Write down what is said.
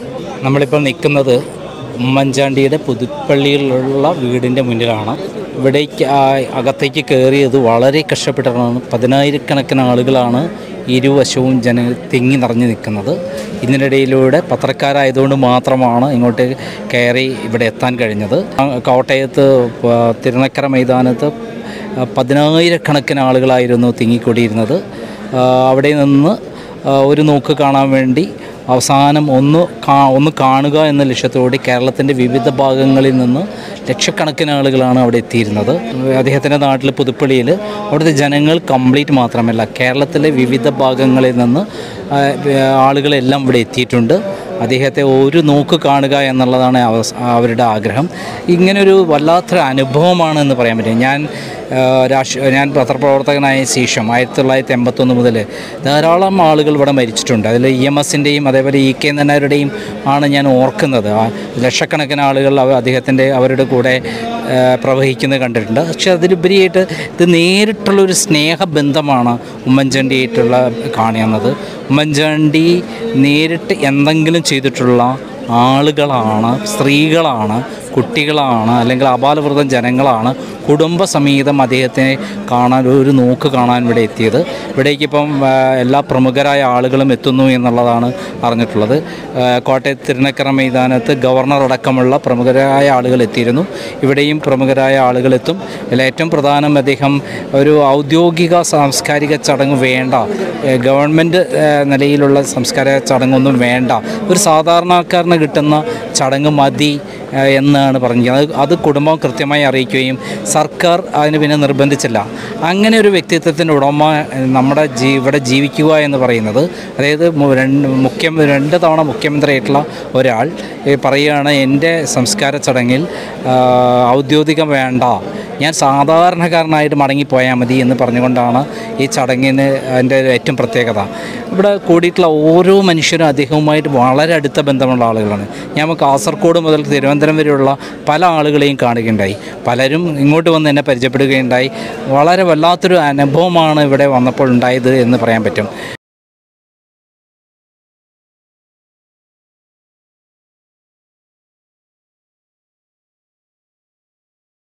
നമ്മളിപ്പോൾ നിൽക്കുന്നത് ഉമ്മൻചാണ്ടിയുടെ പുതുപ്പള്ളിയിലുള്ള വീടിൻ്റെ മുന്നിലാണ് ഇവിടേക്ക് ആ, അകത്തേക്ക് കയറിയത് വളരെ കഷ്ടപ്പെട്ടാണ് പതിനായിരക്കണക്കിന് ആളുകളാണ് ഇരുവശവും ജന തിങ്ങി നിറഞ്ഞു നിൽക്കുന്നത് ഇതിനിടയിലൂടെ പത്രക്കാരായതുകൊണ്ട് മാത്രമാണ് ഇങ്ങോട്ട് കയറി ഇവിടെ എത്താൻ കഴിഞ്ഞത് ആ, കോട്ടയത്ത് പ- തിരുനക്കര മൈതാനത്ത് പതിനായിരക്കണക്കിന് ആളുകളായിരുന്നു തിങ്ങിക്കൂടിയിരുന്നത് ആ, അവിടെ നിന്ന് ആ, ഒരു നോക്ക് കാണാൻ വേണ്ടി അവസാനം ഒന്ന് കാ ഒന്ന് കാണുക എന്ന ലക്ഷ്യത്തോടെ കേരളത്തിൻ്റെ വിവിധ ഭാഗങ്ങളിൽ നിന്ന് ലക്ഷക്കണക്കിന് ആളുകളാണ് അവിടെ എത്തിയിരുന്നത് അദ്ദേഹത്തിൻ്റെ നാട്ടിൽ പുതുപ്പള്ളിയിൽ അവിടുത്തെ ജനങ്ങൾ കംപ്ലീറ്റ് മാത്രമല്ല കേരളത്തിലെ വിവിധ ഭാഗങ്ങളിൽ നിന്ന് ആ, ആളുകളെല്ലാം ഇവിടെ എത്തിയിട്ടുണ്ട് അദ്ദേഹത്തെ ഒരു നോക്ക് കാണുക എന്നുള്ളതാണ് അവസ് അവരുടെ ആഗ്രഹം ഇങ്ങനൊരു വല്ലാത്തൊരു അനുഭവമാണ് എന്ന് പറയാൻ പറ്റും ഞാൻ ആ, രാഷ്ട്രീയ ഞാൻ പത്രപ്രവർത്തകനായ ശേഷം ആയിരത്തി തൊള്ളായിരത്തി എൺപത്തൊന്ന് മുതൽ ധാരാളം ആളുകൾ ഇവിടെ മരിച്ചിട്ടുണ്ട് അതിൽ ഇ എം എസിൻ്റെയും അതേപോലെ ഇ കെ നന്നാരുടെയും ആണ് ഞാൻ ഓർക്കുന്നത് ആ ലക്ഷക്കണക്കിന് ആളുകൾ അവ അദ്ദേഹത്തിൻ്റെ അവരുടെ കൂടെ ആ, പ്രവഹിക്കുന്നത് കണ്ടിട്ടുണ്ട് പക്ഷെ അതിലുപരിയായിട്ട് ഇത് നേരിട്ടുള്ളൊരു സ്നേഹബന്ധമാണ് ഉമ്മൻചാണ്ടിയായിട്ടുള്ള കാണുന്നത് ഉമ്മൻചാണ്ടി നേരിട്ട് എന്തെങ്കിലും ചെയ്തിട്ടുള്ള ആളുകളാണ് സ്ത്രീകളാണ് കുട്ടികളാണ് അല്ലെങ്കിൽ അപാലവൃതം ജനങ്ങളാണ് കുടുംബസമേതം അദ്ദേഹത്തെ കാണാൻ ഒരു നോക്ക് കാണാൻ ഇവിടെ എത്തിയത് ഇവിടേക്ക് ഇപ്പം ആ, എല്ലാ പ്രമുഖരായ ആളുകളും എത്തുന്നു എന്നുള്ളതാണ് അറിഞ്ഞിട്ടുള്ളത് ആ, കോട്ടയത്ത് തിരുനക്കര മൈതാനത്ത് ഗവർണർ അടക്കമുള്ള പ്രമുഖരായ ആളുകൾ എത്തിയിരുന്നു ഇവിടെയും പ്രമുഖരായ ആളുകൾ എത്തും ഇതിൽ ഏറ്റവും പ്രധാനം അദ്ദേഹം ഒരു ഔദ്യോഗിക സാംസ്കാരിക ചടങ്ങ് വേണ്ട ഏ, ഗവൺമെൻറ് ഏ, നിലയിലുള്ള സംസ്കാര ചടങ്ങൊന്നും വേണ്ട ഒരു സാധാരണക്കാരന് കിട്ടുന്ന ചടങ്ങ് മതി ഏ, എന്നാണ് പറഞ്ഞത് അത് അത് കുടുംബം കൃത്യമായി അറിയിക്കുകയും സർക്കാർ അതിന് പിന്നെ നിർബന്ധിച്ചില്ല അങ്ങനെ ഒരു വ്യക്തിത്വത്തിൻ്റെ ഉടമ ഏ, നമ്മുടെ ജീ ഇവിടെ ജീവിക്കുക എന്ന് പറയുന്നത് അതായത് മു- രണ്ട് മുഖ്യ രണ്ട് തവണ മുഖ്യമന്ത്രിയായിട്ടുള്ള ഒരാൾ ഏ, പറയുകയാണ് എൻ്റെ സംസ്കാര ചടങ്ങിൽ ആ, ഔദ്യോഗികം വേണ്ട ഞാൻ സാധാരണക്കാരനായിട്ട് മടങ്ങിപ്പോയാൽ മതി എന്ന് പറഞ്ഞുകൊണ്ടാണ് ഈ ചടങ്ങിന് അതിൻ്റെ ഏറ്റവും പ്രത്യേകത ഇവിടെ കൂടിയിട്ടുള്ള ഓരോ മനുഷ്യരും അദ്ദേഹവുമായിട്ട് വളരെ അടുത്ത ബന്ധമുള്ള ആളുകളാണ് ഞാൻ കാസർഗോഡ് മുതൽ തിരുവനന്തപുരം വരെയുള്ള പല ആളുകളെയും കാണുകയുണ്ടായി പലരും ഇങ്ങോട്ട് വന്ന് എന്നെ പരിചയപ്പെടുകയുണ്ടായി വളരെ വല്ലാത്തൊരു അനുഭവമാണ് ഇവിടെ വന്നപ്പോൾ ഉണ്ടായത് എന്ന് പറയാൻ പറ്റും